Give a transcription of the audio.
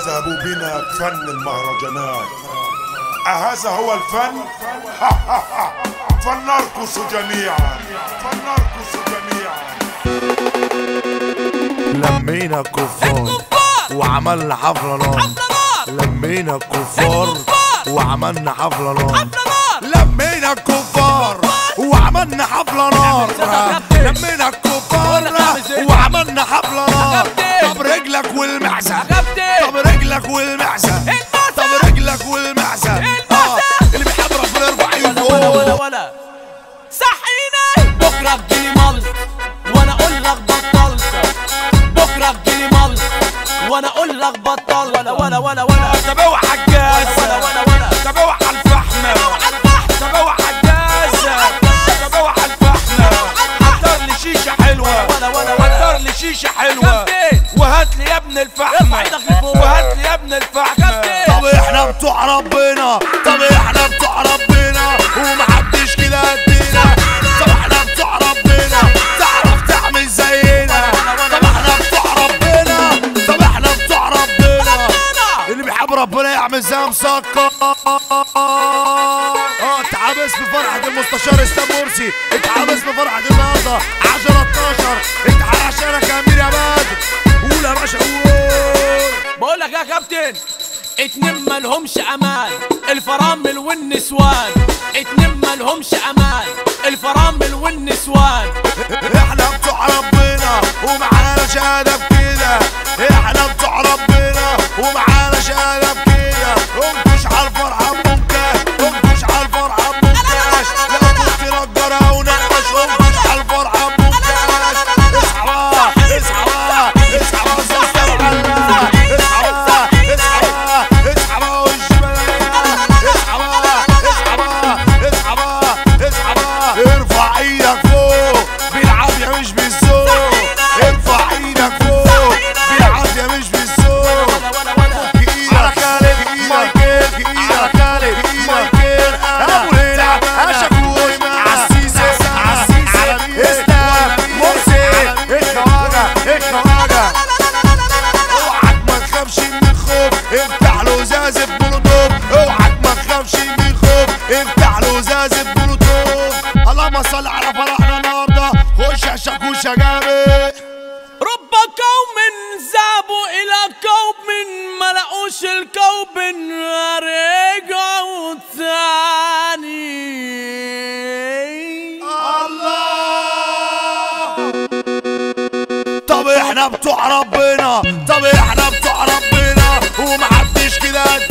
يذهب بنا فن المهرجانات أهذا هو الفن؟ فلنرقص جميعا فلنرقص جميعا لمينا الكفار وعملنا حفلة نار لمينا الكفار وعملنا حفلة نار لمينا الكفار وعملنا حفلة نار لمينا الكفار وعملنا حفلة نار طب رجلك والمعزة طب رجلك والمعزة طب رجلك والمعزة آه، اللي بيحب ربنا يرفع ايده ولا ولا فوق ولا صحيني بكره تجيلي مال وانا اقول لك بطلت بكره تجيلي مال وانا اقول لك بطلت ولا ولا ولا ولا طب اوعى الجاز ولا ولا ولا طب اوعى الفحم طب اوعى الجاز طب اوعى الفحم حضر لي شيشة حلوة ولا ولا ولا حضر لي شيشة حلوة كابتن. وهات لي يا ابن الفحم ارفع ايدك لفوق. وهات لي يا ابن الفحم كابتن. طب احنا بتوع ربنا طب احنا بتوع ربنا ومحدش كده قدنا طب احنا بتوع ربنا تعرف تعمل زينا طب احنا بتوع ربنا طب احنا بتوع ربنا اللي بيحب ربنا يعمل زي مسكر اه اتعبس بفرحة المستشار اسلام مرسي اتعبس بفرحة النهارده 10 12 اتعال عشانك يا امير يا بدر قول يا باشا قول بقول لك يا كابتن اتنين مالهمش امان الفرامل والنسوان اتنين مالهمش امان الفرامل والنسوان احنا بتوع ربنا ومعانا شهادة بكده احنا بتوع ربنا ومعانا شهادة بكده انكش على الفرحة بمنكاش انكش على الفرحة بمنكاش لا كنت نجارة ونقش انكش على الفرحة بمنكاش اصحى بقى اصحى بقى اصحى بقى زوجة معلقة اصحى بقى اصحى بقى اصحى بقى والجبلية اصحى بقى اصحى بقى اصحى بقى اصحى بقى ارفع ايدك فوق بالعافية مش بالذوق ارفع ايدك فوق بالعافية مش بالذوق ولا ولا ولا على خالد مايكل على خالد مايكل ابو ليلى اشكوش عسيسي عسيسي اسلام مرسي الخواجه الخواجه اوعك ما تخافش من الخوف افتح له ازاز بلوتوف اوعك ما تخافش من الخوف افتح له ازاز بلوتوف اللهم صل على فرحنا النهارده خش يا شاكوشه جامد رب قوم ذهبوا إلى قوم ما لقوش القوم رجعوا تاني طب احنا بتوع ربنا طب احنا بتوع ربنا ومحدش كده